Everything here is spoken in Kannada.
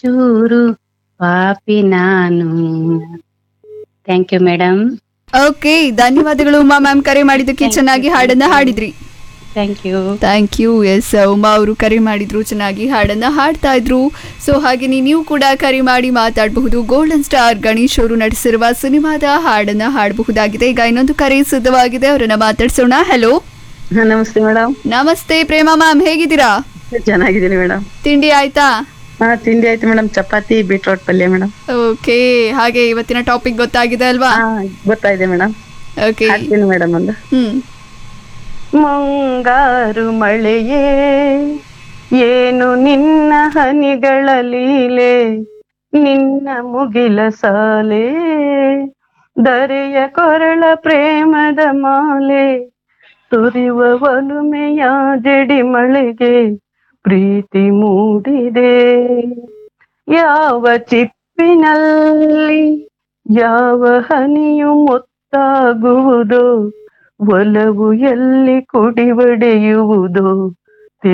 ಚೂರು ಪಾಪಿ ನಾನು ಥ್ಯಾಂಕ್ ಯು ಮೇಡಮ್ ಓಕೆ ಧನ್ಯವಾದಗಳು ಉಮಾ ಮ್ಯಾಮ್ ಕರೆ ಮಾಡಿದ್ದಕ್ಕೆ ಚೆನ್ನಾಗಿ ಹಾಡನ್ನ ಹಾಡಿದ್ರಿ thank you thank you S Uma ಅವರು ಕರೆ ಮಾಡಿದ್ರು ಚೆನ್ನಾಗಿ ಹಾಡನ್ನ ಹಾಡ್ತಾ ಇದ್ರು ಸೊ ಹಾಗೆಯೇ ನೀವು ಕೂಡ ಕರೆ ಮಾಡಿ ಮಾತಾಡಬಹುದು ಗೋಲ್ಡನ್ ಸ್ಟಾರ್ ಗಣೇಶ್ ಅವರು ನಟಿಸಿರುವ ಸಿನಿಮಾದ ಹಾಡನ್ನ ಹಾಡಬಹುದಾಗಿದೆ ಈಗ ಇನ್ನೊಂದು ಕರೆ ಸಿದ್ಧವಾಗಿದೆ ಅವರನ್ನ ಮಾತಾಡ್ಸೋಣ ಹಲೋ ಹಾ, ನಮಸ್ತೆ ಮೇಡಮ್ ನಮಸ್ತೆ ಪ್ರೇಮ ಮ್ಯಾಮ್ ಹೇಗಿದ್ದೀರಾ ಚೆನ್ನಾಗಿದ್ದೀನಿ ಮೇಡಮ್ ತಿಂಡಿ ಆಯ್ತಾ ಹಾ ತಿಂಡಿ ಆಯ್ತು ಮೇಡಮ್ ಚಪಾತಿ ಬೀಟ್ರೋಟ್ ಪಲ್ಯ ಮೇಡಮ್ ಓಕೆ ಹಾಗೆ ಇವತ್ತಿನ ಟಾಪಿಕ್ ಗೊತ್ತಾಗಿದೆ ಅಲ್ವಾ ಹಾ ಗೊತ್ತಾಯ್ದೆ ಮೇಡಮ್ ಓಕೆ ಹಾಕ್ತೀನಿ ಮೇಡಮ್ ಒಂದು ಹ್ಮ್ ಮುಂಗಾರು ಮಳೆಯೇ ಏನು ನಿನ್ನ ಹನಿಗಳ ಲೀಲೆ ನಿನ್ನ ಮುಗಿಲ ಸಾಲೆ ದರೆಯ ಕೊರಳ ಪ್ರೇಮದ ಮಾಲೆ ಸುರಿಯುವ ಒಲುಮೆಯ ಜಡಿ ಮಳೆಗೆ ಪ್ರೀತಿ ಮೂಡಿದೆ ಯಾವ ಚಿಪ್ಪಿನಲ್ಲಿ ಯಾವ ಹನಿಯು ಮುತ್ತಾಗುವುದೋ ಒಲವು ಎಲ್ಲಿ ಕುಡಿವಡೆಯುವುದು